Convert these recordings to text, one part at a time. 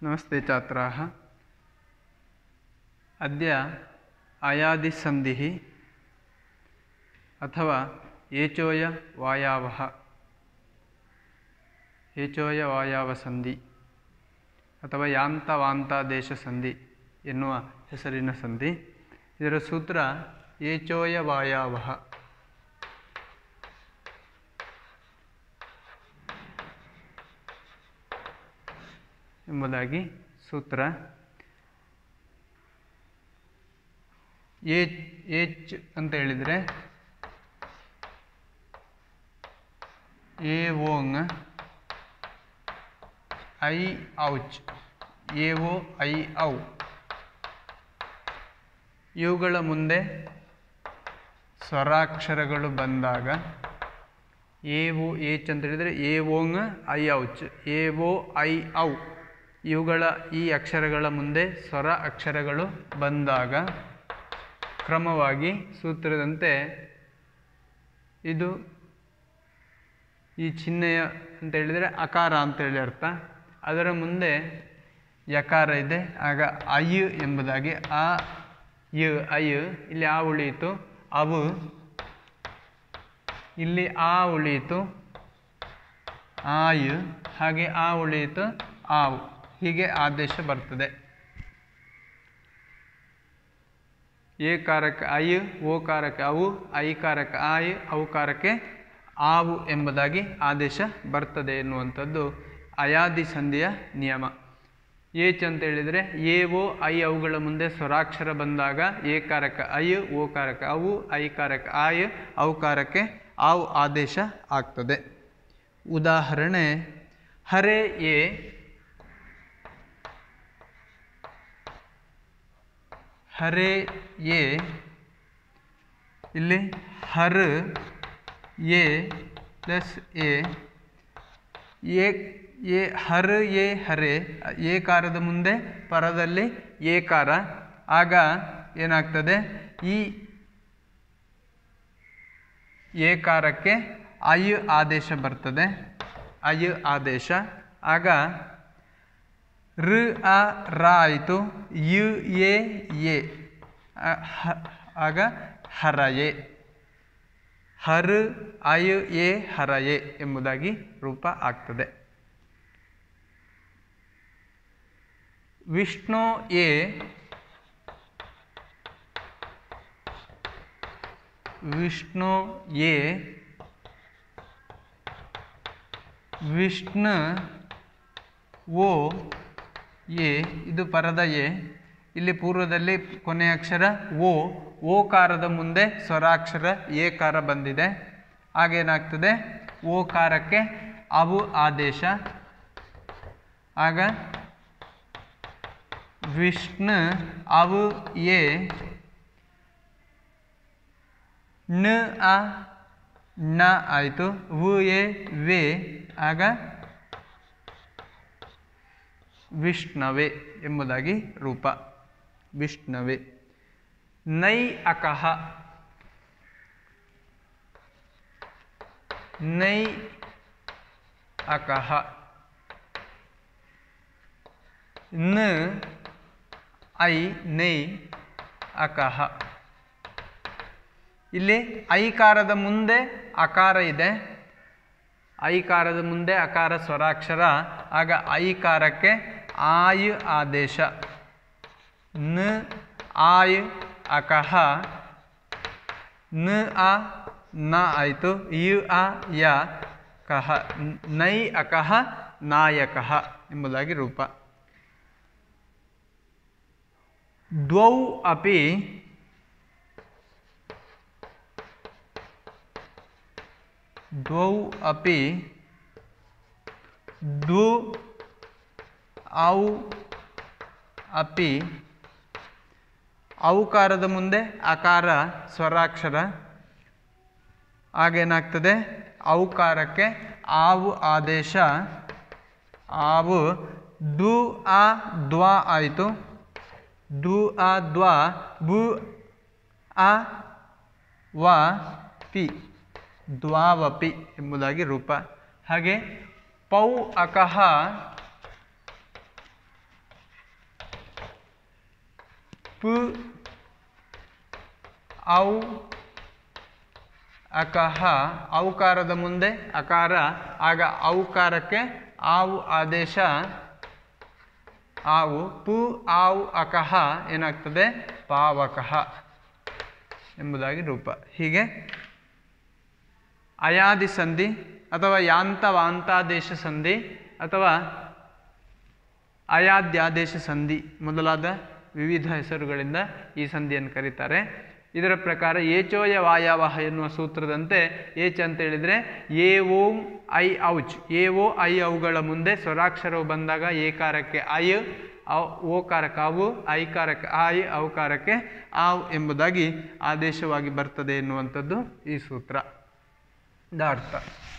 नमस्ते छात्राः अद्य अयादिसन्धिः अथवा ಏಚೋಯವಾಯಾವಹ ಏಚೋಯವಾಯಾವ ಸಂಧಿ ಅಥವಾ ಯಾಂತವಾಂತಾದೇಶ ಸಂಧಿ ಎನ್ನುವ ಹೆಸರಿನ ಸಂಧಿ ಇದರ ಸೂತ್ರ ಏಚೋಯವಾಯಾವಹ ಎಂಬುದಾಗಿ ಸೂತ್ರ ಏಚ್ ಏಚ್ ಅಂತ ಹೇಳಿದರೆ ಎ ಓಂಗ್ ಐ ಔಚ್ ಎ ಓ ಐ ಔ ಇವುಗಳ ಮುಂದೆ ಸ್ವರಾಕ್ಷರಗಳು ಬಂದಾಗ ಎ ಓ ಏಚ್ ಅಂತ ಹೇಳಿದರೆ ಎ ಓಂಗ್ ಐ ಔಚ್ ಎ ಓ ಐ ಔ ಇವುಗಳ ಈ ಅಕ್ಷರಗಳ ಮುಂದೆ ಸ್ವರ ಅಕ್ಷರಗಳು ಬಂದಾಗ ಕ್ರಮವಾಗಿ ಸೂತ್ರದಂತೆ ಇದು ಈ ಚಿಹ್ನೆಯ ಅಂತ ಹೇಳಿದರೆ ಅಕಾರ ಅಂತೇಳಿ ಅರ್ಥ ಅದರ ಮುಂದೆ ಯಕಾರ ಇದೆ ಆಗ ಅಯ್ ಎಂಬುದಾಗಿ ಆ ಯ ಅಯ್ ಇಲ್ಲಿ ಆ ಉಳಿಯಿತು ಅವು ಇಲ್ಲಿ ಆ ಉಳಿಯಿತು ಆಯ್ ಹಾಗೆ ಆ ಉಳಿಯಿತು ಆವು ಹೀಗೆ ಆದೇಶ ಬರ್ತದೆ ಎ ಕಾರಕ್ಕೆ ಅಯ್ ಓ ಕಾರಕ್ಕೆ ಅವು ಐ ಕಾರಕ್ಕೆ ಆಯ್ ಅವು ಕಾರಕ್ಕೆ ಆವು ಎಂಬುದಾಗಿ ಆದೇಶ ಬರ್ತದೆ ಎನ್ನುವಂಥದ್ದು ಅಯಾದಿ ಸಂಧಿಯ ನಿಯಮ ಏಚ್ ಅಂತ ಹೇಳಿದರೆ ಎ ಓ ಐ ಅವುಗಳ ಮುಂದೆ ಸ್ವರಾಕ್ಷರ ಬಂದಾಗ ಎ ಕಾರಕ್ಕೆ ಐ ಓ ಕಾರಕ್ಕೆ ಅವು ಐ ಕಾರಕ್ಕೆ ಆಯ್ ಅವು ಕಾರಕ್ಕೆ ಆವು ಆದೇಶ ಆಗ್ತದೆ ಉದಾಹರಣೆ ಹರೆ ಎ ಹರೆ ಎ ಇಲ್ಲಿ ಹರ್ ಎ ಪ್ಲಸ್ ಎ ಎ ಎ ಹರ್ ಎ ಹರೆ ಎ ಕಾರದ ಮುಂದೆ ಪರದಲ್ಲಿ ಎ ಕಾರ ಆಗ ಏನಾಗ್ತದೆ ಈ ಎ ಕಾರಕ್ಕೆ ಅಯ್ ಆದೇಶ ಬರ್ತದೆ ಅಯ್ ಆದೇಶ ಆಗ ಋ ಅ ರ ಆಯಿತು ಯು ಎ ಎ ಆಗ ಹರಯೆ ಹರ್ ಅಯ್ ಎ ಹರಯೆ ಎಂಬುದಾಗಿ ರೂಪ ಆಗ್ತದೆ ವಿಷ್ಣು ಎ ವಿಷ್ಣು ಎ ವಿಷ್ಣು ಓ ಎ ಇದು ಪರದ ಎ ಇಲ್ಲಿ ಪೂರ್ವದಲ್ಲಿ ಕೊನೆಯ ಅಕ್ಷರ ಓ ಓಕಾರದ ಮುಂದೆ ಸ್ವರಾಕ್ಷರ ಎ ಕಾರ ಬಂದಿದೆ ಆಗೇನಾಗ್ತದೆ ಓಕಾರಕ್ಕೆ ಅವು ಆದೇಶ ಆಗ ವಿಷ್ಣು ಅವು ಎ ನ ಆ ನ ಆಯಿತು ವು ಎ ವೇ ಆಗ ವಿಷ್ಣವೆ ಎಂಬುದಾಗಿ ರೂಪ ವಿಷ್ಣವೆ ನೈ ಅಕಹ ನೈ ಅಕಹ ನ ಐ ನೈ ಅಕಹ ಇಲ್ಲಿ ಐಕಾರದ ಮುಂದೆ ಅಕಾರ ಇದೆ ಐಕಾರದ ಮುಂದೆ ಅಕಾರ ಸ್ವರಾಕ್ಷರ ಆಗ ಐಕಾರಕ್ಕೆ ಆಯ್ ಆದೇಶ ನ ಆಯ್ ಅಕಹ ನ ಆ ನ ಆಯಿತು ಯು ಆ ಯ ಕಹ ನೈ ಅಕಹ ನಾಯಕಃ ಎಂಬುದಾಗಿ ರೂಪ ದ್ವೌ ಅಪಿ ದ್ವೌ ಅಪಿ ದ್ವು ಔ ಅಪಿ ಔಕಾರದ ಮುಂದೆ ಅಕಾರ ಸ್ವರಾಕ್ಷರ ಆಗೇನಾಗ್ತದೆ ಔಕಾರಕ್ಕೆ ಆವು ಆದೇಶ ಆವು ದು ಆ ದ್ವಾ ಆಯಿತು ದು ಆ ದ್ವಾ ಬು ಆ ವ ಪಿ ದ್ವಾವಪಿ ಎಂಬುದಾಗಿ ರೂಪ ಹಾಗೆ ಪೌ ಅಕಹ ಪ್ ಔ ಅಕಹ ಔಕಾರದ ಮುಂದೆ ಅಕಾರ ಆಗ ಔಕಾರಕ್ಕೆ ಆವು ಆದೇಶ ಆವು ಪು ಆವು ಅಕಹ ಏನಾಗ್ತದೆ ಪಾವಕಃ ಎಂಬುದಾಗಿ ರೂಪ ಹೀಗೆ ಅಯಾದಿ ಸಂಧಿ ಅಥವಾ ಯಾಂತ ವಾಂತಾದೇಶ ಸಂಧಿ ಅಥವಾ ಅಯಾದ್ಯಾದೇಶ ಸಂಧಿ ಮೊದಲಾದ ವಿವಿಧ ಹೆಸರುಗಳಿಂದ ಈ ಸಂಧಿಯನ್ನು ಕರೀತಾರೆ ಇದರ ಪ್ರಕಾರ ಏಚೋಯ ವಾಯಾವಹ ಎನ್ನುವ ಸೂತ್ರದಂತೆ ಏಚ್ ಅಂತ ಹೇಳಿದರೆ ಎ ಓಂ ಐ ಔಚ್ ಎ ಓ ಐ ಅವುಗಳ ಮುಂದೆ ಸ್ವರಾಕ್ಷರವು ಬಂದಾಗ ಏಕಾರಕ್ಕೆ ಐ ಔ ಓಕಾರಕ್ಕೆ ಅವು ಐಕಾರಕ್ಕೆ ಐ ಔಕಾರಕ್ಕೆ ಆವ್ ಎಂಬುದಾಗಿ ಆದೇಶವಾಗಿ ಬರ್ತದೆ ಎನ್ನುವಂಥದ್ದು ಈ ಸೂತ್ರ ದ ಅರ್ಥ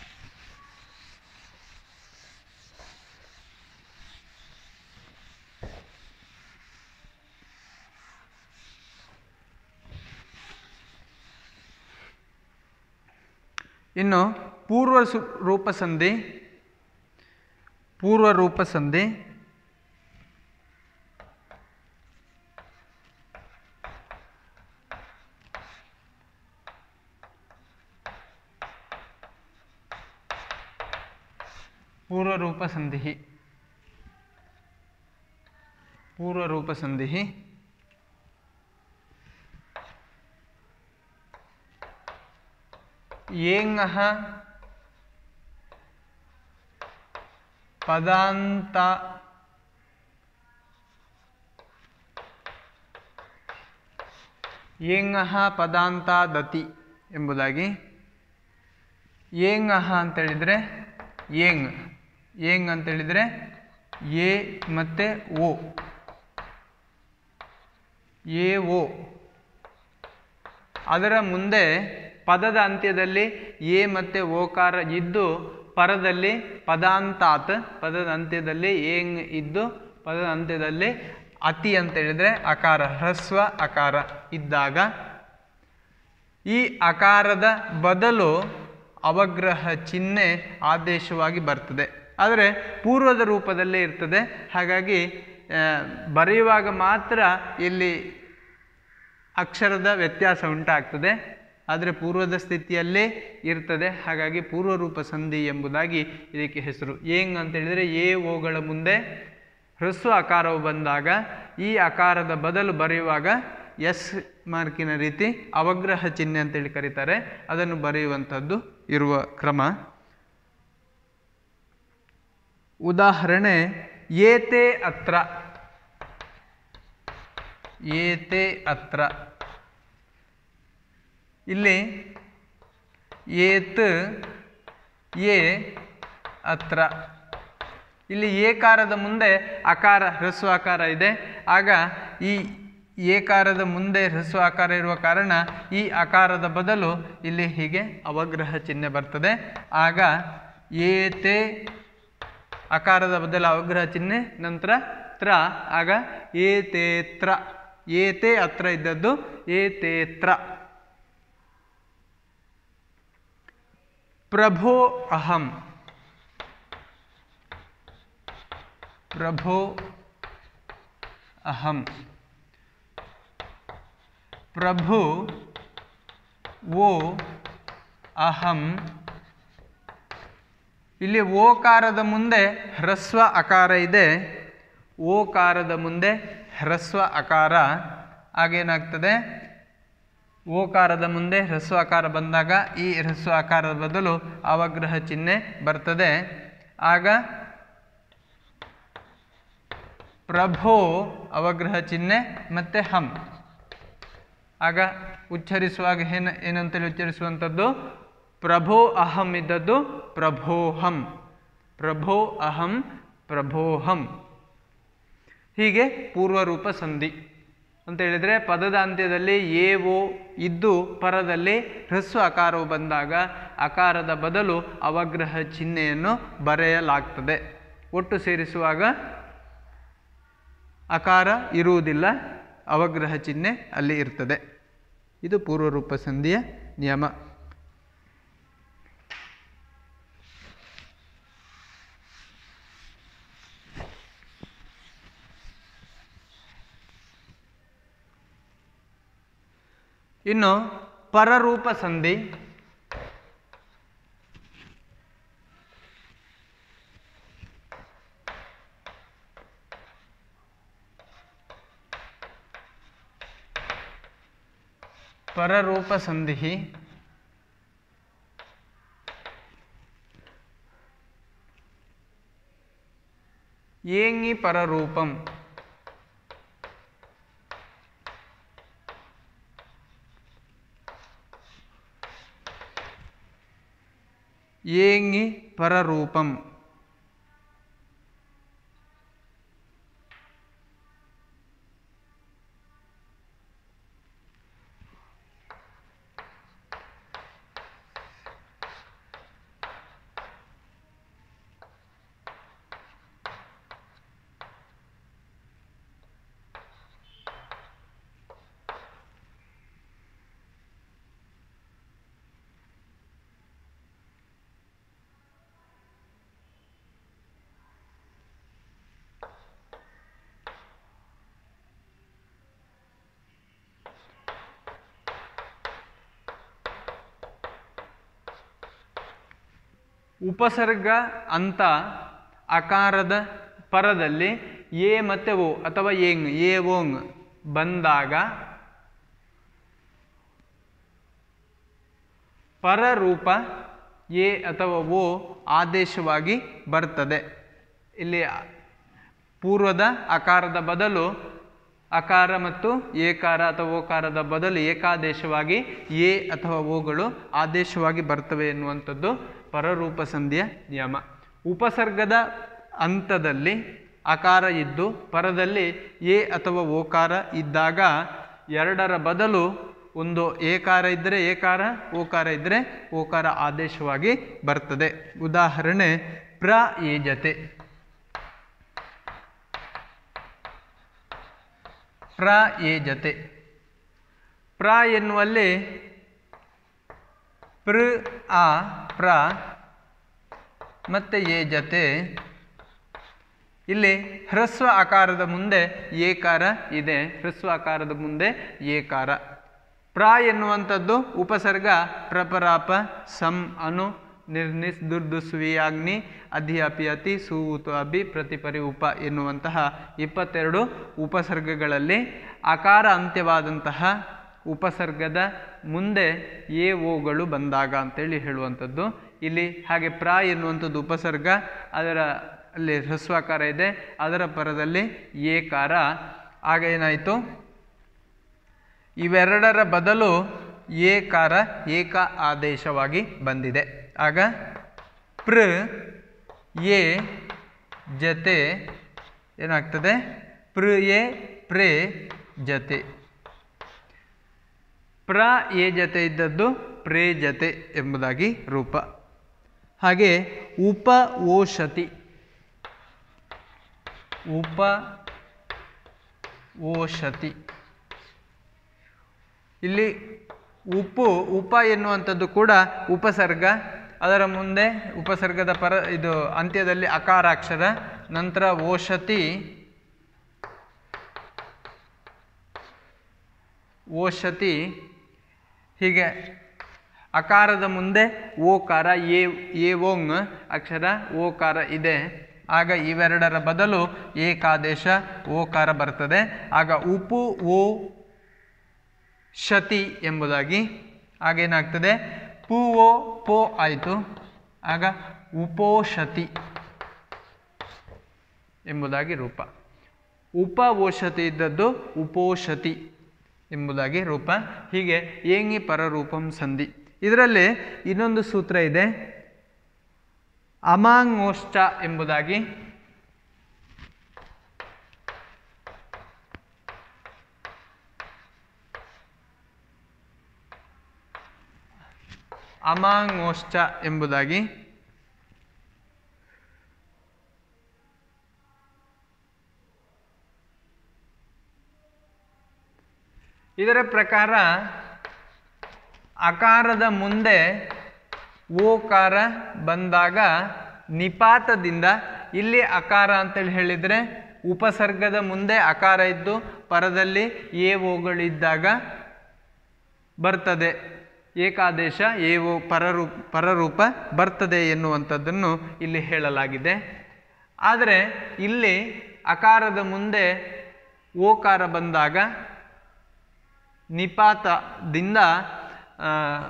ಇನ್ನು ಪೂರ್ವ ಸು ರೂಪ ಸಂಧಿ ಪೂರ್ವ ರೂಪ ಸಂಧಿ ಪೂರ್ವ ರೂಪ ಸಂಧಿ ಪೂರ್ವ ರೂಪ ಸಂಧಿ ಏಂಗಃ ಪದಾಂತ ಏಂಗಃ ಪದಾಂತ ದತಿ ಎಂಬುದಾಗಿ ಏಂಗಃ ಅಂತೇಳಿದರೆ ಏಂಗ್ ಏಂಗ್ ಅಂತೇಳಿದರೆ ಎ ಮತ್ತು ಓ ಎ ಓ ಅದರ ಮುಂದೆ ಪದದ ಅಂತ್ಯದಲ್ಲಿ ಎ ಮತ್ತು ಓಕಾರ ಇದ್ದು ಪರದಲ್ಲಿ ಪದಾಂತಾತ್ ಪದದ ಅಂತ್ಯದಲ್ಲಿ ಏಂಗ್ ಇದ್ದು ಪದದ ಅಂತ್ಯದಲ್ಲಿ ಅತಿ ಅಂತ ಹೇಳಿದರೆ ಅಕಾರ ಹ್ರಸ್ವ ಅಕಾರ ಇದ್ದಾಗ ಈ ಅಕಾರದ ಬದಲು ಅವಗ್ರಹ ಚಿಹ್ನೆ ಆದೇಶವಾಗಿ ಬರ್ತದೆ ಆದರೆ ಪೂರ್ವದ ರೂಪದಲ್ಲೇ ಇರ್ತದೆ ಹಾಗಾಗಿ ಆ, ಬರೆಯುವಾಗ ಮಾತ್ರ ಇಲ್ಲಿ ಅಕ್ಷರದ ವ್ಯತ್ಯಾಸ ಉಂಟಾಗ್ತದೆ ಆದರೆ ಪೂರ್ವದ ಸ್ಥಿತಿಯಲ್ಲೇ ಇರ್ತದೆ ಹಾಗಾಗಿ ಪೂರ್ವರೂಪ ಸಂಧಿ ಎಂಬುದಾಗಿ ಇದಕ್ಕೆ ಹೆಸರು ಏಂಗ್ ಅಂತ ಹೇಳಿದರೆ ಎ ಓಗಳ ಮುಂದೆ ಹ್ರಸ್ವ ಆಕಾರವು ಬಂದಾಗ ಈ ಆಕಾರದ ಬದಲು ಬರೆಯುವಾಗ ಎಸ್ ಮಾರ್ಕಿನ ರೀತಿ ಅವಗ್ರಹ ಚಿಹ್ನೆ ಅಂತೇಳಿ ಕರೀತಾರೆ ಅದನ್ನು ಬರೆಯುವಂಥದ್ದು ಇರುವ ಕ್ರಮ ಉದಾಹರಣೆ ಏತೆ ಅತ್ರ ಏತೆ ಅತ್ರ ಇಲ್ಲಿ ಏತ್ ಎ ಅತ್ರ ಇಲ್ಲಿ ಏಕಾರದ ಮುಂದೆ ಅಕಾರ ಹ್ರಸ್ವ ಆಕಾರ ಇದೆ ಆಗ ಈ ಏಕಾರದ ಮುಂದೆ ಹ್ರಸ್ವ ಆಕಾರ ಇರುವ ಕಾರಣ ಈ ಆಕಾರದ ಬದಲು ಇಲ್ಲಿ ಹೀಗೆ ಅವಗ್ರಹ ಚಿಹ್ನೆ ಬರ್ತದೆ ಆಗ ಏತೆ ಅಕಾರದ ಬದಲು ಅವಗ್ರಹ ಚಿಹ್ನೆ ನಂತರ ತ್ರ ಆಗ ಏತೇತ್ರ ಏತೆ ಅತ್ರ ಇದ್ದದ್ದು ಏತೇತ್ರ ಪ್ರಭೋ ಅಹಂ ಪ್ರಭೋ ಅಹಂ ಪ್ರಭು ಓ ಅಹಂ ಇಲ್ಲಿ ಓಕಾರದ ಮುಂದೆ ಹ್ರಸ್ವ ಅಕಾರ ಇದೆ ಓಕಾರದ ಮುಂದೆ ಹ್ರಸ್ವ ಅಕಾರ ಆಗೇನಾಗ್ತದೆ ಓಕಾರದ ಮುಂದೆ ಹ್ರಸ್ವ ಆಕಾರ ಬಂದಾಗ ಈ ಹ್ರಸ್ವ ಆಕಾರದ ಬದಲು ಅವಗ್ರಹ ಚಿಹ್ನೆ ಬರ್ತದೆ ಆಗ ಪ್ರಭೋ ಅವಗ್ರಹ ಚಿಹ್ನೆ ಮತ್ತೆ ಹಂ ಆಗ ಉಚ್ಚರಿಸುವಾಗ ಏನ ಏನಂತೇಳಿ ಉಚ್ಚರಿಸುವಂಥದ್ದು ಪ್ರಭೋ ಅಹಂ ಇದ್ದದ್ದು ಪ್ರಭೋಹಂ ಪ್ರಭೋ ಅಹಂ ಪ್ರಭೋಹಂ ಹೀಗೆ ಪೂರ್ವರೂಪ ಸಂಧಿ ಅಂತ ಹೇಳಿದರೆ ಪದದ ಅಂತ್ಯದಲ್ಲಿ ಎ ಓ ಇದ್ದು ಪರದಲ್ಲಿ ಹ್ರಸ್ವ ಆಕಾರವು ಬಂದಾಗ ಆಕಾರದ ಬದಲು ಅವಗ್ರಹ ಚಿಹ್ನೆಯನ್ನು ಬರೆಯಲಾಗ್ತದೆ ಒಟ್ಟು ಸೇರಿಸುವಾಗ ಅಕಾರ ಇರುವುದಿಲ್ಲ ಅವಗ್ರಹ ಚಿಹ್ನೆ ಅಲ್ಲಿ ಇರ್ತದೆ ಇದು ಪೂರ್ವರೂಪ ಸಂಧಿಯ ನಿಯಮ ಇನ್ನು ಪರರೂಪ ಸಂಧಿ ಪರರೂಪ ಸಂಧಿ ಏಂಗಿ ಪರರೂಪಂ ಏಂಗಿ ಪರರೂಪಂ ಉಪಸರ್ಗ ಅಂತ ಅಕಾರದ ಪರದಲ್ಲಿ ಎ ಮತ್ತೆ ಓ ಅಥವಾ ಏಂಗ್ ಎ ಓಂಗ್ ಬಂದಾಗ ಪರರೂಪ ಎ ಅಥವಾ ಓ ಆದೇಶವಾಗಿ ಬರ್ತದೆ ಇಲ್ಲಿ ಪೂರ್ವದ ಅಕಾರದ ಬದಲು ಅಕಾರ ಮತ್ತು ಏಕಾರ ಅಥವಾ ಓಕಾರದ ಬದಲು ಏಕಾದೇಶವಾಗಿ ಎ ಅಥವಾ ಓಗಳು ಆದೇಶವಾಗಿ ಬರ್ತವೆ ಎನ್ನುವಂಥದ್ದು ಪರರೂಪ ಸಂಧಿಯ ನಿಯಮ ಉಪಸರ್ಗದ ಹಂತದಲ್ಲಿ ಅಕಾರ ಇದ್ದು ಪರದಲ್ಲಿ ಎ ಅಥವಾ ಓಕಾರ ಇದ್ದಾಗ ಎರಡರ ಬದಲು ಒಂದು ಏಕಾರ ಇದ್ದರೆ ಏಕಾರ ಓಕಾರ ಇದ್ದರೆ ಓಕಾರ ಆದೇಶವಾಗಿ ಬರ್ತದೆ ಉದಾಹರಣೆ ಪ್ರ ಏಜತೆ ಪ್ರ ಏಜತೆ ಪ್ರ ಎನ್ನುವಲ್ಲಿ ಪೃ ಆ ಪ್ರ ಮತ್ತು ಎ ಜತೆ ಇಲ್ಲಿ ಹ್ರಸ್ವ ಆಕಾರದ ಮುಂದೆ ಏಕಾರ ಇದೆ ಹ್ರಸ್ವ ಆಕಾರದ ಮುಂದೆ ಏಕಾರ ಪ್ರ ಎನ್ನುವಂಥದ್ದು ಉಪಸರ್ಗ ಪ್ರಪರಾಪ ಸಂ ಅನು ನಿರ್ನಿಸ್ ದುರ್ದುಸ್ವಿಯಾಗ್ನಿ ಅಧಿ ಅಪಿ ಅತಿ ಸೂತು ಅಭಿ ಪ್ರತಿಪರಿ ಉಪ ಎನ್ನುವಂತಹ ಇಪ್ಪತ್ತೆರಡು ಉಪಸರ್ಗಗಳಲ್ಲಿ ಆಕಾರ ಅಂತ್ಯವಾದಂತಹ ಉಪಸರ್ಗದ ಮುಂದೆ ಎ ಓಗಳು ಬಂದಾಗ ಅಂತೇಳಿ ಹೇಳುವಂಥದ್ದು ಇಲ್ಲಿ ಹಾಗೆ ಪ್ರ ಎನ್ನುವಂಥದ್ದು ಉಪಸರ್ಗ ಅದರ ಅಲ್ಲಿ ಹ್ರಸ್ವಾಕಾರ ಇದೆ ಅದರ ಪರದಲ್ಲಿ ಏಕಾರ ಆಗ ಏನಾಯಿತು ಇವೆರಡರ ಬದಲು ಏಕಾರ ಏಕ ಆದೇಶವಾಗಿ ಬಂದಿದೆ ಆಗ ಪ್ರ ಎ ಜತೆ ಏನಾಗ್ತದೆ ಪ್ರ ಎ ಪ್ರೇ ಜತೆ ಪ್ರ ಎ ಜತೆ ಇದ್ದದ್ದು ಪ್ರೇ ಜತೆ ಎಂಬುದಾಗಿ ರೂಪ ಹಾಗೆ ಉಪ ಓಷತಿ ಉಪ ಓಷತಿ ಇಲ್ಲಿ ಉಪ್ಪು ಉಪ ಎನ್ನುವಂಥದ್ದು ಕೂಡ ಉಪಸರ್ಗ ಅದರ ಮುಂದೆ ಉಪಸರ್ಗದ ಪರ ಇದು ಅಂತ್ಯದಲ್ಲಿ ಅಕಾರಾಕ್ಷರ ನಂತರ ಓಷತಿ ಓಷತಿ ಹೀಗೆ ಅಕಾರದ ಮುಂದೆ ಓಕಾರ ಎ ಎ ಓಂಗ್ ಅಕ್ಷರ ಓಕಾರ ಇದೆ ಆಗ ಇವೆರಡರ ಬದಲು ಏಕಾದೇಶ ಓಕಾರ ಬರ್ತದೆ ಆಗ ಉಪು ಓ ಶತಿ ಎಂಬುದಾಗಿ ಆಗೇನಾಗ್ತದೆ ಪು ಓ ಪೋ ಆಯಿತು ಆಗ ಉಪೋಷತಿ ಎಂಬುದಾಗಿ ರೂಪ ಉಪ ಓಷತಿ ಇದ್ದದ್ದು ಉಪೋಷತಿ ಎಂಬುದಾಗಿ ರೂಪ ಹೀಗೆ ಏಂಗಿ ಪರರೂಪಂ ಸಂಧಿ ಇದರಲ್ಲಿ ಇನ್ನೊಂದು ಸೂತ್ರ ಇದೆ ಅಮಾಂಗೋಷ್ಟ ಎಂಬುದಾಗಿ ಅಮಾಂಗೋಷ್ಟ ಎಂಬುದಾಗಿ ಇದರ ಪ್ರಕಾರ ಅಕಾರದ ಮುಂದೆ ಓಕಾರ ಬಂದಾಗ ನಿಪಾತದಿಂದ ಇಲ್ಲಿ ಅಕಾರ ಅಂತೇಳಿ ಹೇಳಿದರೆ ಉಪಸರ್ಗದ ಮುಂದೆ ಅಕಾರ ಇದ್ದು ಪರದಲ್ಲಿ ಎ ಓಗಳಿದ್ದಾಗ ಬರ್ತದೆ ಏಕಾದೇಶ ಏವೋ ಪರರೂ ಪರರೂಪ ಬರ್ತದೆ ಎನ್ನುವಂಥದ್ದನ್ನು ಇಲ್ಲಿ ಹೇಳಲಾಗಿದೆ ಆದರೆ ಇಲ್ಲಿ ಅಕಾರದ ಮುಂದೆ ಓಕಾರ ಬಂದಾಗ ನಿಪಾತದಿಂದ ಆ,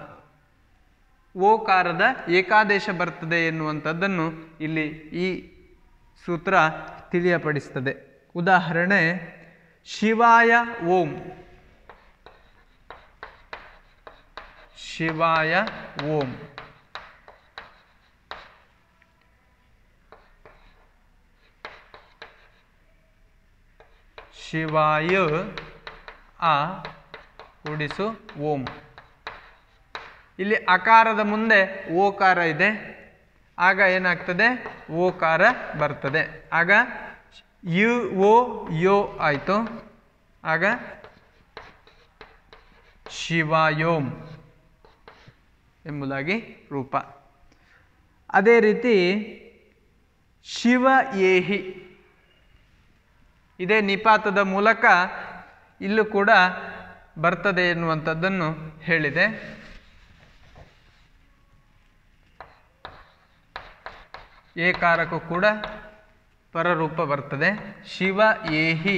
ಓಕಾರದ ಏಕಾದೇಶ ಬರ್ತದೆ ಎನ್ನುವಂಥದ್ದನ್ನು ಇಲ್ಲಿ ಈ ಸೂತ್ರ ತಿಳಿಯಪಡಿಸ್ತದೆ ಉದಾಹರಣೆ ಶಿವಾಯ ಓಂ ಶಿವಾಯ ಓಂ ಶಿವಾಯ ಆ ಕೂಡಿಸು ಓಂ ಇಲ್ಲಿ ಅಕಾರದ ಮುಂದೆ ಓಕಾರ ಇದೆ ಆಗ ಏನಾಗ್ತದೆ ಓಕಾರ ಬರ್ತದೆ ಆಗ ಯು ಓ ಯೋ ಆಯಿತು ಆಗ ಶಿವಾಯೋಮ್ ಎಂಬುದಾಗಿ ರೂಪ ಅದೇ ರೀತಿ ಶಿವ ಏಹಿ ಇದೇ ನಿಪಾತದ ಮೂಲಕ ಇಲ್ಲೂ ಕೂಡ ಬರ್ತದೆ ಎನ್ನುವಂಥದ್ದನ್ನು ಹೇಳಿದೆ ಏಕಾರಕ್ಕೂ ಕೂಡ ಪರರೂಪ ಬರ್ತದೆ ಶಿವ ಏಹಿ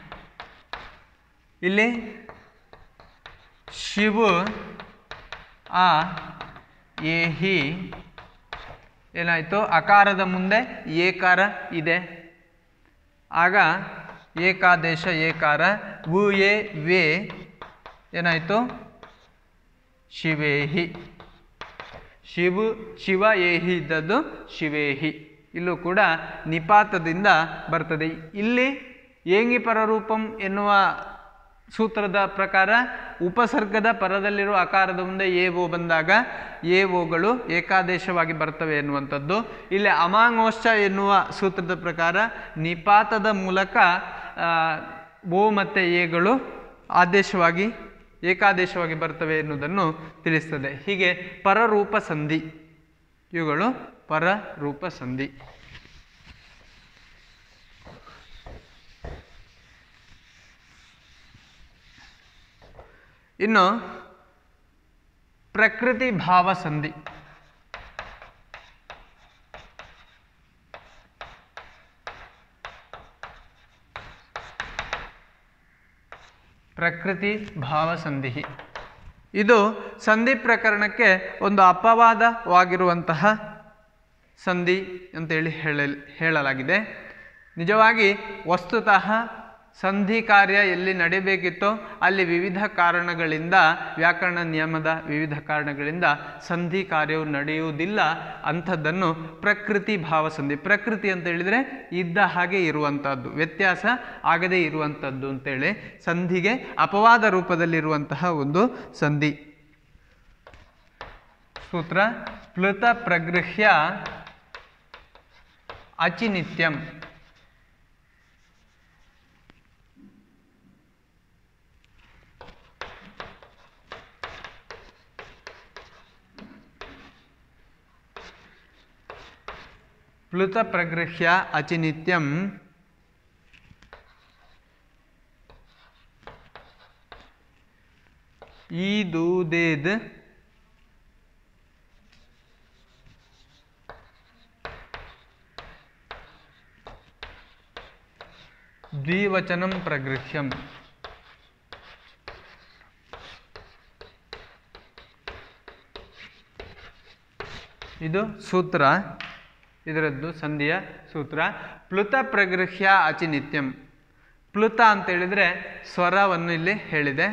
ಇಲ್ಲಿ ಶಿವ ಆ ಏಹಿ ಏನಾಯಿತು ಅಕಾರದ ಮುಂದೆ ಏಕಾರ ಇದೆ ಆಗ ಏಕಾದೇಶ ಏಕಾರ ವು ಎ ವೇ ಏನಾಯಿತು ಶಿವೇಹಿ ಶಿವು ಶಿವ ಏಹಿ ಇದ್ದದ್ದು ಶಿವೇಹಿ ಇಲ್ಲೂ ಕೂಡ ನಿಪಾತದಿಂದ ಬರ್ತದೆ ಇಲ್ಲಿ ಏಂಗಿ ಪರರೂಪಂ ಎನ್ನುವ ಸೂತ್ರದ ಪ್ರಕಾರ ಉಪಸರ್ಗದ ಪರದಲ್ಲಿರುವ ಅಕಾರದ ಮುಂದೆ ಎ ಓ ಬಂದಾಗ ಎ ಓಗಳು ಏಕಾದೇಶವಾಗಿ ಬರ್ತವೆ ಎನ್ನುವಂಥದ್ದು ಇಲ್ಲಿ ಅಮಾಂಗೋಶ್ಚ ಎನ್ನುವ ಸೂತ್ರದ ಪ್ರಕಾರ ನಿಪಾತದ ಮೂಲಕ ಆ, ಓ ಮತ್ತು ಎಗಳು ಆದೇಶವಾಗಿ ಏಕಾದೇಶವಾಗಿ ಬರ್ತವೆ ಎನ್ನುವುದನ್ನು ತಿಳಿಸ್ತದೆ ಹೀಗೆ ಪರರೂಪ ಸಂಧಿ ಇವುಗಳು ಪರರೂಪ ಸಂಧಿ ಇನ್ನು ಪ್ರಕೃತಿ ಭಾವ ಸಂಧಿ ಪ್ರಕೃತಿ ಭಾವ ಸಂಧಿ ಇದು ಸಂಧಿ ಪ್ರಕರಣಕ್ಕೆ ಒಂದು ಅಪವಾದವಾಗಿರುವಂತಹ ಸಂಧಿ ಅಂತೇಳಿ ಹೇಳ ಹೇಳಲಾಗಿದೆ ನಿಜವಾಗಿ ವಸ್ತುತಃ ಸಂಧಿ ಕಾರ್ಯ ಎಲ್ಲಿ ನಡಿಬೇಕಿತ್ತೋ ಅಲ್ಲಿ ವಿವಿಧ ಕಾರಣಗಳಿಂದ ವ್ಯಾಕರಣ ನಿಯಮದ ವಿವಿಧ ಕಾರಣಗಳಿಂದ ಸಂಧಿ ಕಾರ್ಯವು ನಡೆಯುವುದಿಲ್ಲ ಅಂಥದ್ದನ್ನು ಪ್ರಕೃತಿ ಭಾವ ಸಂಧಿ ಪ್ರಕೃತಿ ಅಂತ ಹೇಳಿದರೆ ಇದ್ದ ಹಾಗೆ ಇರುವಂಥದ್ದು ವ್ಯತ್ಯಾಸ ಆಗದೇ ಇರುವಂಥದ್ದು ಅಂತೇಳಿ ಸಂಧಿಗೆ ಅಪವಾದ ರೂಪದಲ್ಲಿರುವಂತಹ ಒಂದು ಸಂಧಿ ಸೂತ್ರ ಪ್ಲುತ ಪ್ರಗೃಹ್ಯ ಅಚಿನಿತ್ಯಂ ಪ್ಲುತ ಪ್ರಗೃಹ್ಯ ಅಚಿನಿತ್ಯಂ ಈ ದೂದೇದ್ ದ್ವಿವಚನಂ ಪ್ರಗೃಹ್ಯಂ ಇದು ಸೂತ್ರ ಇದರದ್ದು ಸಂಧಿಯ ಸೂತ್ರ ಪ್ಲುತ ಪ್ರಗೃಹ್ಯ ಅಚಿನಿತ್ಯಂ ಪ್ಲುತ ಅಂತ ಹೇಳಿದರೆ ಸ್ವರವನ್ನು ಇಲ್ಲಿ ಹೇಳಿದೆ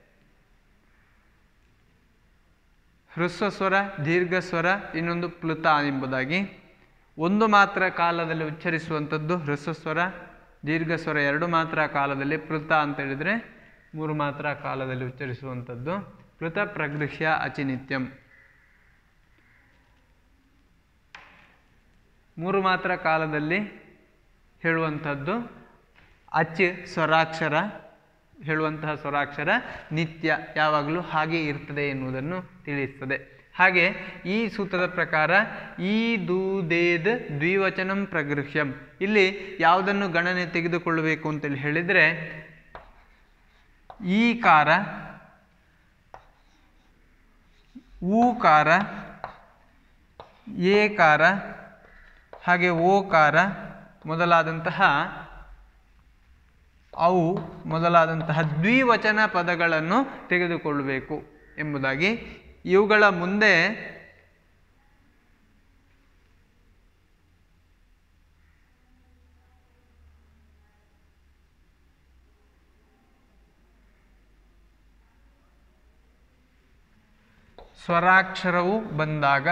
ಹ್ರಸ್ವ ಸ್ವರ ದೀರ್ಘ ಸ್ವರ ಇನ್ನೊಂದು ಪ್ಲುತ ಎಂಬುದಾಗಿ ಒಂದು ಮಾತ್ರ ಕಾಲದಲ್ಲಿ ಉಚ್ಚರಿಸುವಂಥದ್ದು ಹ್ರಸ್ವ ಸ್ವರ ದೀರ್ಘ ಸ್ವರ ಎರಡು ಮಾತ್ರ ಕಾಲದಲ್ಲಿ ಪ್ಲುತ ಅಂತ ಹೇಳಿದರೆ ಮೂರು ಮಾತ್ರ ಕಾಲದಲ್ಲಿ ಉಚ್ಚರಿಸುವಂಥದ್ದು ಪ್ಲುತ ಪ್ರಗೃಹ್ಯ ಅಚಿನಿತ್ಯಂ ಮೂರು ಮಾತ್ರ ಕಾಲದಲ್ಲಿ ಹೇಳುವಂಥದ್ದು ಅಚ್ ಸ್ವರಾಕ್ಷರ ಹೇಳುವಂತಹ ಸ್ವರಾಕ್ಷರ ನಿತ್ಯ ಯಾವಾಗಲೂ ಹಾಗೆ ಇರ್ತದೆ ಎನ್ನುವುದನ್ನು ತಿಳಿಸ್ತದೆ ಹಾಗೆ ಈ ಸೂತ್ರದ ಪ್ರಕಾರ ಈ ದೂದೇದ್ ದ್ವಿವಚನಂ ಪ್ರಗೃಹ್ಯಂ ಇಲ್ಲಿ ಯಾವುದನ್ನು ಗಣನೆ ತೆಗೆದುಕೊಳ್ಳಬೇಕು ಅಂತೇಳಿ ಹೇಳಿದರೆ ಈ ಕಾರ ಊಕಾರ ಏಕಾರ ಹಾಗೆ ಓಕಾರ ಮೊದಲಾದಂತಹ ಅವು ಮೊದಲಾದಂತಹ ದ್ವಿವಚನ ಪದಗಳನ್ನು ತೆಗೆದುಕೊಳ್ಳಬೇಕು ಎಂಬುದಾಗಿ ಇವುಗಳ ಮುಂದೆ ಸ್ವರಾಕ್ಷರವು ಬಂದಾಗ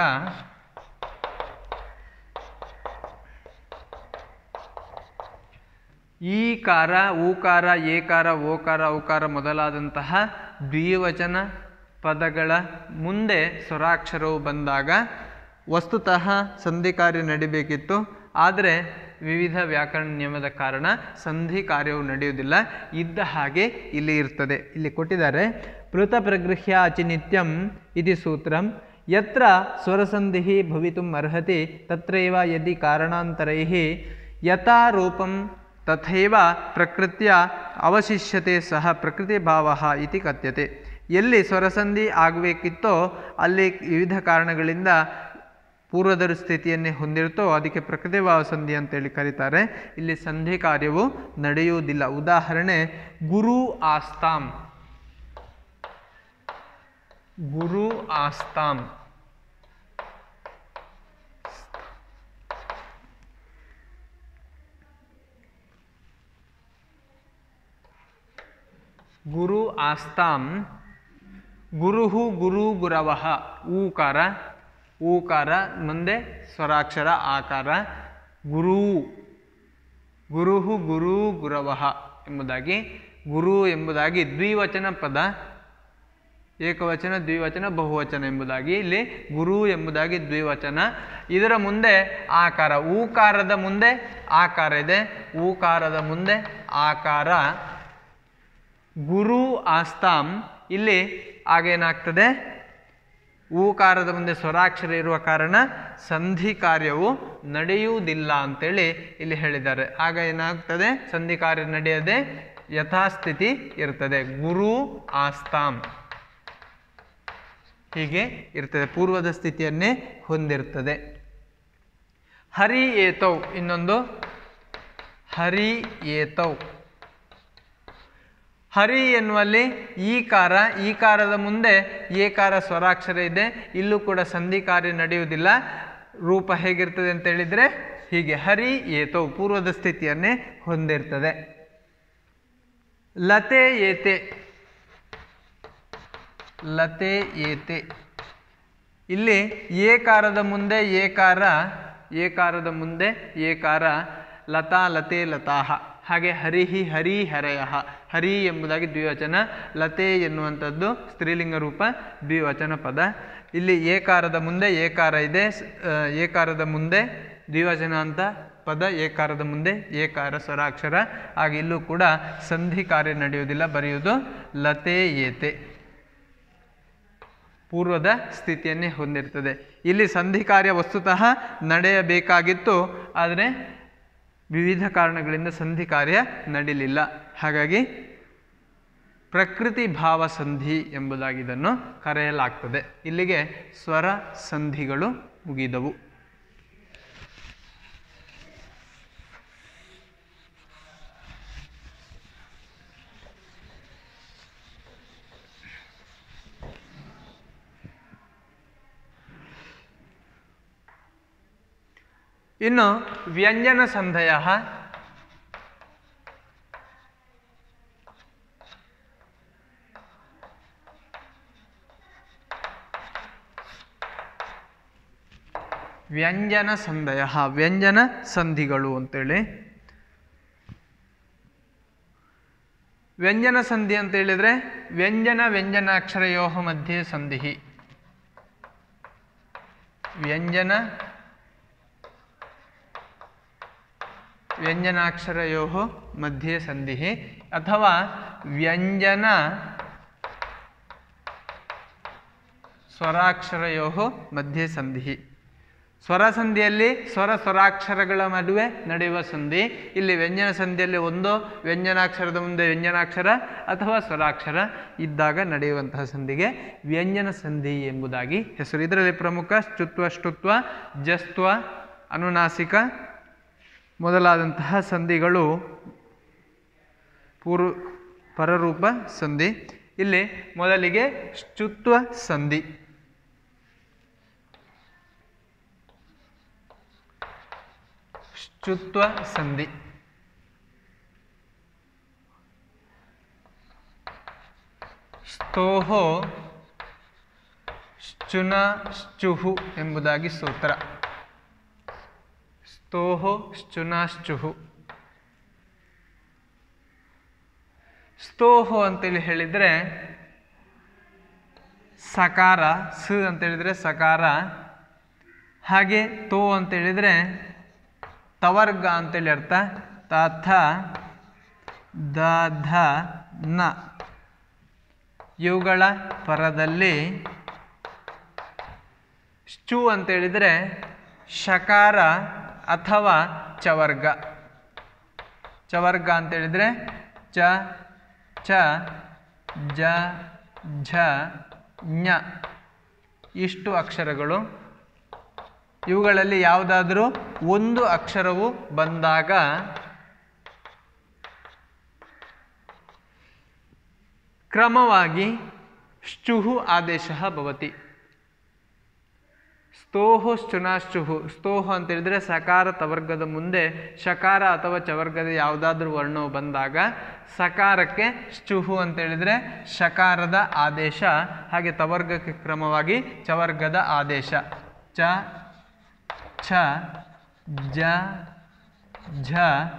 ಈಕಾರ ಊಕಾರ ಏಕಾರ ಓಕಾರ ಔಕಾರ ಮೊದಲಾದಂತಹ ದ್ವಿವಚನ ಪದಗಳ ಮುಂದೆ ಸ್ವರಾಕ್ಷರವು ಬಂದಾಗ ವಸ್ತುತಃ ಸಂಧಿ ಕಾರ್ಯ ನಡಿಬೇಕಿತ್ತು ಆದರೆ ವಿವಿಧ ವ್ಯಾಕರಣ ನಿಯಮದ ಕಾರಣ ಸಂಧಿ ಕಾರ್ಯವು ನಡೆಯುವುದಿಲ್ಲ ಇದ್ದ ಹಾಗೆ ಇಲ್ಲಿ ಇರ್ತದೆ ಇಲ್ಲಿ ಕೊಟ್ಟಿದ್ದಾರೆ ಪೃತ ಪ್ರಗೃಹ್ಯ ಅಚಿನಿತ್ಯಂ ಇತಿ ಸೂತ್ರಂ ಯತ್ರ ಸ್ವರಸಂಧಿ ಭವಿತುಂ ಅರ್ಹತಿ ತತ್ರೈವ ಯದಿ ಕಾರಣಾಂತರೈ ಯಥಾ ರೂಪಂ ತಥೈವ ಪ್ರಕೃತ್ಯ ಅವಶಿಷ್ಯತೆ ಸಹ ಪ್ರಕೃತಿ ಭಾವ ಇತಿ ಕಥ್ಯತೆ ಎಲ್ಲಿ ಸ್ವರಸಂಧಿ ಆಗಬೇಕಿತ್ತೋ ಅಲ್ಲಿ ವಿವಿಧ ಕಾರಣಗಳಿಂದ ಪೂರ್ವದ ಸ್ಥಿತಿಯನ್ನೇ ಹೊಂದಿರುತ್ತೋ ಅದಕ್ಕೆ ಪ್ರಕೃತಿ ಭಾವ ಸಂಧಿ ಅಂತೇಳಿ ಕರೀತಾರೆ ಇಲ್ಲಿ ಸಂಧಿ ಕಾರ್ಯವು ನಡೆಯುವುದಿಲ್ಲ ಉದಾಹರಣೆ ಗುರು ಆಸ್ತಾಂ ಗುರು ಆಸ್ತಾಂ ಗುರು ಆಸ್ತಾಂ ಗುರುಹು ಗುರು ಗುರವಃ ಊಕಾರ ಊಕಾರ ಮುಂದೆ ಸ್ವರಾಕ್ಷರ ಆಕಾರ ಗುರು ಗುರುಹು ಗುರು ಗುರವಃ ಎಂಬುದಾಗಿ ಗುರು ಎಂಬುದಾಗಿ ದ್ವಿವಚನ ಪದ ಏಕವಚನ ದ್ವಿವಚನ ಬಹುವಚನ ಎಂಬುದಾಗಿ ಇಲ್ಲಿ ಗುರು ಎಂಬುದಾಗಿ ದ್ವಿವಚನ ಇದರ ಮುಂದೆ ಆಕಾರ ಊಕಾರದ ಮುಂದೆ ಆಕಾರ ಇದೆ ಊಕಾರದ ಮುಂದೆ ಆಕಾರ ಗುರು ಆಸ್ತಾಂ ಇಲ್ಲಿ ಆಗೇನಾಗ್ತದೆ ಊಕಾರದ ಮುಂದೆ ಸ್ವರಾಕ್ಷರ ಇರುವ ಕಾರಣ ಸಂಧಿ ಕಾರ್ಯವು ನಡೆಯುವುದಿಲ್ಲ ಅಂತೇಳಿ ಇಲ್ಲಿ ಹೇಳಿದ್ದಾರೆ ಆಗ ಏನಾಗ್ತದೆ ಸಂಧಿ ಕಾರ್ಯ ನಡೆಯದೆ ಯಥಾಸ್ಥಿತಿ ಇರ್ತದೆ ಗುರು ಆಸ್ತಾಂ ಹೀಗೆ ಇರ್ತದೆ ಪೂರ್ವದ ಸ್ಥಿತಿಯನ್ನೇ ಹೊಂದಿರ್ತದೆ ಹರಿ ಏತೌ ಇನ್ನೊಂದು ಹರಿ ಏತೌ ಹರಿ ಎನ್ನುವಲ್ಲಿ ಈಕಾರ ಈಕಾರದ ಮುಂದೆ ಏಕಾರ ಸ್ವರಾಕ್ಷರ ಇದೆ ಇಲ್ಲೂ ಕೂಡ ಸಂಧಿ ಕಾರ್ಯ ನಡೆಯುವುದಿಲ್ಲ ರೂಪ ಹೇಗಿರ್ತದೆ ಅಂತ ಹೇಳಿದರೆ ಹೀಗೆ ಹರಿ ಏತೌ ಪೂರ್ವದ ಸ್ಥಿತಿಯನ್ನೇ ಹೊಂದಿರ್ತದೆ ಲತೆ ಏತೆ ಲತೆ ಏತೆ ಇಲ್ಲಿ ಏಕಾರದ ಮುಂದೆ ಏಕಾರ ಏಕಾರದ ಮುಂದೆ ಏಕಾರ ಲತಾ ಲತೆ ಲತಾಹ ಹಾಗೆ ಹರಿಹಿ ಹರಿ ಹರಯಃ ಹರಿ ಎಂಬುದಾಗಿ ದ್ವಿವಚನ ಲತೆ ಎನ್ನುವಂಥದ್ದು ಸ್ತ್ರೀಲಿಂಗ ರೂಪ ದ್ವಿವಚನ ಪದ ಇಲ್ಲಿ ಏಕಾರದ ಮುಂದೆ ಏಕಾರ ಇದೆ ಸ್- ಆ, ಏಕಾರದ ಮುಂದೆ ದ್ವಿವಚನ ಅಂತ ಪದ ಏಕಾರದ ಮುಂದೆ ಏಕಾರ ಸ್ವರಾಕ್ಷರ ಹಾಗೆ ಇಲ್ಲೂ ಕೂಡ ಸಂಧಿ ಕಾರ್ಯ ನಡೆಯುವುದಿಲ್ಲ ಬರೆಯುವುದು ಲತೆ ಏತೆ ಪೂರ್ವದ ಸ್ಥಿತಿಯನ್ನೇ ಹೊಂದಿರ್ತದೆ ಇಲ್ಲಿ ಸಂಧಿ ಕಾರ್ಯ ವಸ್ತುತಃ ನಡೆಯಬೇಕಾಗಿತ್ತು ಆದರೆ ವಿವಿಧ ಕಾರಣಗಳಿಂದ ಸಂಧಿ ಕಾರ್ಯ ನಡೀಲಿಲ್ಲ ಹಾಗಾಗಿ ಪ್ರಕೃತಿ ಭಾವ ಸಂಧಿ ಎಂಬುದಾಗಿ ಇದನ್ನು ಕರೆಯಲಾಗ್ತದೆ ಇಲ್ಲಿಗೆ ಸ್ವರ ಸಂಧಿಗಳು ಮುಗಿದವು ಇನ್ನು ವ್ಯಂಜನ ಸಂಧಯ ವ್ಯಂಜನ ಸಂಧಯ ವ್ಯಂಜನ ಸಂಧಿಗಳು ಅಂತೇಳಿ ವ್ಯಂಜನ ಸಂಧಿ ಅಂತ ಹೇಳಿದ್ರೆ ವ್ಯಂಜನ ವ್ಯಂಜನಾಕ್ಷರಯೋ ಮಧ್ಯೆ ಸಂಧಿ ವ್ಯಂಜನ ವ್ಯಂಜನಾಕ್ಷರಯೋ ಮಧ್ಯೆ ಸಂಧಿ ಅಥವಾ ವ್ಯಂಜನ ಸ್ವರಾಕ್ಷರಯೋ ಮಧ್ಯೆ ಸಂಧಿ ಸ್ವರ ಸಂಧಿಯಲ್ಲಿ ಸ್ವರ ಸ್ವರಾಕ್ಷರಗಳ ನಡುವೆ ನಡೆಯುವ ಸಂಧಿ ಇಲ್ಲಿ ವ್ಯಂಜನ ಸಂಧಿಯಲ್ಲಿ ಒಂದು ವ್ಯಂಜನಾಕ್ಷರದ ಮುಂದೆ ವ್ಯಂಜನಾಕ್ಷರ ಅಥವಾ ಸ್ವರಾಕ್ಷರ ಇದ್ದಾಗ ನಡೆಯುವಂತಹ ಸಂಧಿಗೆ ವ್ಯಂಜನ ಸಂಧಿ ಎಂಬುದಾಗಿ ಹೆಸರು ಇದರಲ್ಲಿ ಪ್ರಮುಖ ಶ್ಚುತ್ವ ಷ್ಟುತ್ವ ಜಸ್ತ್ವ ಅನುನಾಸಿಕ ಮೊದಲಾದಂತಹ ಸಂಧಿಗಳು ಪೂರ್ವ ಪರರೂಪ ಸಂಧಿ ಇಲ್ಲಿ ಮೊದಲಿಗೆ ಶ್ಚುತ್ವ ಸಂಧಿ ಶ್ಚುತ್ವ ಸಂಧಿ ಸ್ತೋಹೋ ಶ್ಚುನ ಶ್ಚುಹು ಎಂಬುದಾಗಿ ಸೂತ್ರ ಸ್ತೋಹೋ ಶ್ಚುನಾಶ್ಚುಹು ಸ್ತೋಹೋ ಅಂತೇಳಿ ಹೇಳಿದರೆ ಸಕಾರ ಸ ಅಂತೇಳಿದರೆ ಸಕಾರ ಹಾಗೆ ತೋ ಅಂತೇಳಿದರೆ ತವರ್ಗ ಅಂತೇಳಿ ಅರ್ಥ ತ ಥ ದ ಧ ನ ಇವುಗಳ ಪರದಲ್ಲಿ ಶ್ಚು ಅಂತೇಳಿದರೆ ಶಕಾರ ಅಥವಾ ಚವರ್ಗ ಚವರ್ಗ ಅಂತೇಳಿದರೆ ಚ ಚ ಜ ಝ ಞ ಇಷ್ಟು ಅಕ್ಷರಗಳು ಇವುಗಳಲ್ಲಿ ಯಾವುದಾದರೂ ಒಂದು ಅಕ್ಷರವು ಬಂದಾಗ ಕ್ರಮವಾಗಿ ಶ್ಚುಹು ಆದೇಶ ಭವತಿ ಸ್ತೋಹು ಶ್ಚುನಾಶ್ಚುಹು ಸ್ತೋಹು ಅಂತ ಹೇಳಿದ್ರೆ ಸಕಾರ ತವರ್ಗದ ಮುಂದೆ ಶಕಾರ ಅಥವಾ ಚವರ್ಗದ ಯಾವುದಾದ್ರೂ ವರ್ಣವು ಬಂದಾಗ ಸಕಾರಕ್ಕೆ ಶ್ಚುಹು ಅಂತ ಹೇಳಿದ್ರೆ ಶಕಾರದ ಆದೇಶ ಹಾಗೆ ತವರ್ಗಕ್ಕೆ ಕ್ರಮವಾಗಿ ಚವರ್ಗದ ಆದೇಶ ಚ ಛ ಜ ಝ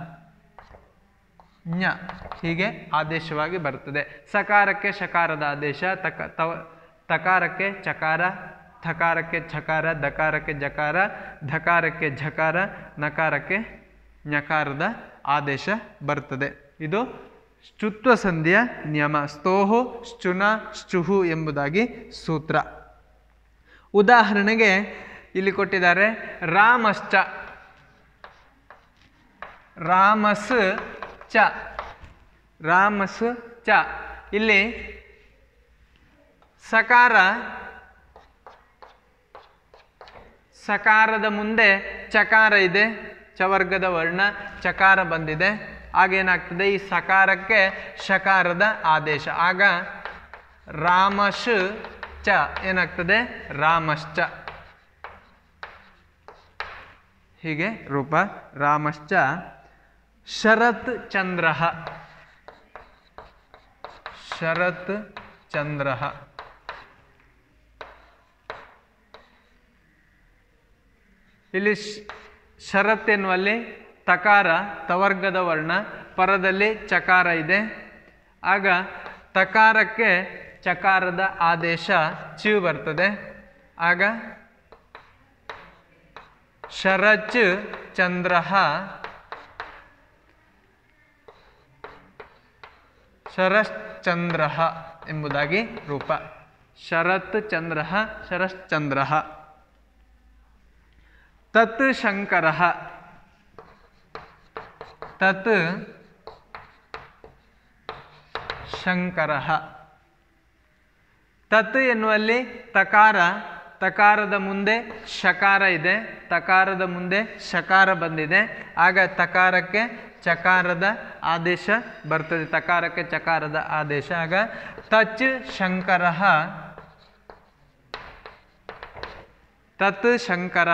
ಞ ಹೀಗೆ ಆದೇಶವಾಗಿ ಬರ್ತದೆ ಸಕಾರಕ್ಕೆ ಶಕಾರದ ಆದೇಶ ತಕ ತವ ತಕಾರಕ್ಕೆ ಚಕಾರ ಥಕಾರಕ್ಕೆ ಛಕಾರ ದಕಾರಕ್ಕೆ ಜಕಾರ ಧಕಾರಕ್ಕೆ ಝಕಾರ ನಕಾರಕ್ಕೆ ಞಕಾರದ ಆದೇಶ ಬರ್ತದೆ ಇದು ಶ್ಚುತ್ವ ಸಂಧಿಯ ನಿಯಮ ಸ್ತೋಹು ಶ್ಚುನ ಶ್ಚುಹು ಎಂಬುದಾಗಿ ಸೂತ್ರ ಉದಾಹರಣೆಗೆ ಇಲ್ಲಿ ಕೊಟ್ಟಿದ್ದಾರೆ ರಾಮಶ್ಚ ರಾಮಸ್ ಚ ರಾಮಸ್ ಚ ಇಲ್ಲಿ ಸಕಾರ ಸಕಾರದ ಮುಂದೆ ಚಕಾರ ಇದೆ ಚವರ್ಗದ ವರ್ಣ ಚಕಾರ ಬಂದಿದೆ ಆಗೇನಾಗ್ತದೆ ಈ ಸಕಾರಕ್ಕೆ ಶಕಾರದ ಆದೇಶ ಆಗ ರಾಮಶ್ ಚ ಏನಾಗ್ತದೆ ರಾಮಶ್ಚ ಹೀಗೆ ರೂಪ ರಾಮಶ್ಚ ಶರತ್ ಚಂದ್ರ ಶರತ್ ಚಂದ್ರ ಇಲ್ಲಿ ಶ್- ಶರತ್ ಎನ್ನುವಲ್ಲಿ ತಕಾರ ತವರ್ಗದ ವರ್ಣ ಪರದಲ್ಲಿ ಚಕಾರ ಇದೆ ಆಗ ತಕಾರಕ್ಕೆ ಚಕಾರದ ಆದೇಶ ಚಿ ಬರ್ತದೆ ಆಗ ಶರಚ್ ಚಂದ್ರ ಶರಶ್ಚಂದ್ರ ಎಂಬುದಾಗಿ ರೂಪ ಶರತ್ ಚಂದ್ರ ಶರಶ್ಚಂದ್ರ ತತ್ ಶಂಕರ ತತ್ ಶಂಕರ ತತ್ ಎನ್ನುವಲ್ಲಿ ತಕಾರ ತಕಾರದ ಮುಂದೆ ಶಕಾರ ಇದೆ ತಕಾರದ ಮುಂದೆ ಶಕಾರ ಬಂದಿದೆ ಆಗ ತಕಾರಕ್ಕೆ ಚಕಾರದ ಆದೇಶ ಬರ್ತದೆ ತಕಾರಕ್ಕೆ ಚಕಾರದ ಆದೇಶ ಆಗ ತಚ್ ಶಂಕರ ತತ್ ಶಂಕರ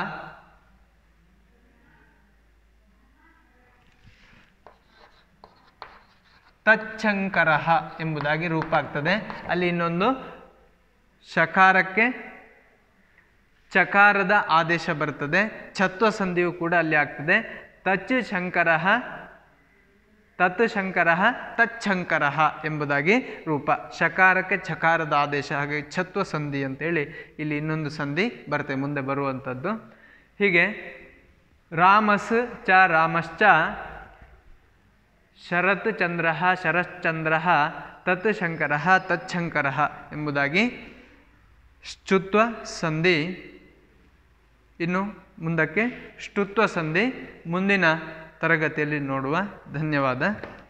ತಚ್ಛಂಕರ ಎಂಬುದಾಗಿ ರೂಪ ಆಗ್ತದೆ ಅಲ್ಲಿ ಇನ್ನೊಂದು ಶಕಾರಕ್ಕೆ ಚಕಾರದ ಆದೇಶ ಬರ್ತದೆ ಛತ್ವ ಸಂಧಿಯು ಕೂಡ ಅಲ್ಲಿ ಆಗ್ತದೆ ತಚ್ ಶಂಕರ ತತ್ ಶಂಕರ ತಚ್ಛಂಕರ ಎಂಬುದಾಗಿ ರೂಪ ಶಕಾರಕ್ಕೆ ಚಕಾರದ ಆದೇಶ ಹಾಗೆ ಛತ್ವ ಸಂಧಿ ಅಂತೇಳಿ ಇಲ್ಲಿ ಇನ್ನೊಂದು ಸಂಧಿ ಬರುತ್ತೆ ಮುಂದೆ ಬರುವಂಥದ್ದು ಹೀಗೆ ರಾಮಸ್ ಚ ರಾಮಶ್ಚ ಶರತ್ ಚಂದ್ರ ಶರಶ್ಚಂದ್ರ ತತ್ ಶಂಕರ ತಚ್ಛಂಕರ ಎಂಬುದಾಗಿ ಶ್ಚುತ್ವ ಸಂಧಿ ಇನ್ನು ಮುಂದಕ್ಕೆ ಶ್ರುತ್ವ ಸಂಧಿ ಮುಂದಿನ ತರಗತಿಯಲ್ಲಿ ನೋಡುವ ಧನ್ಯವಾದ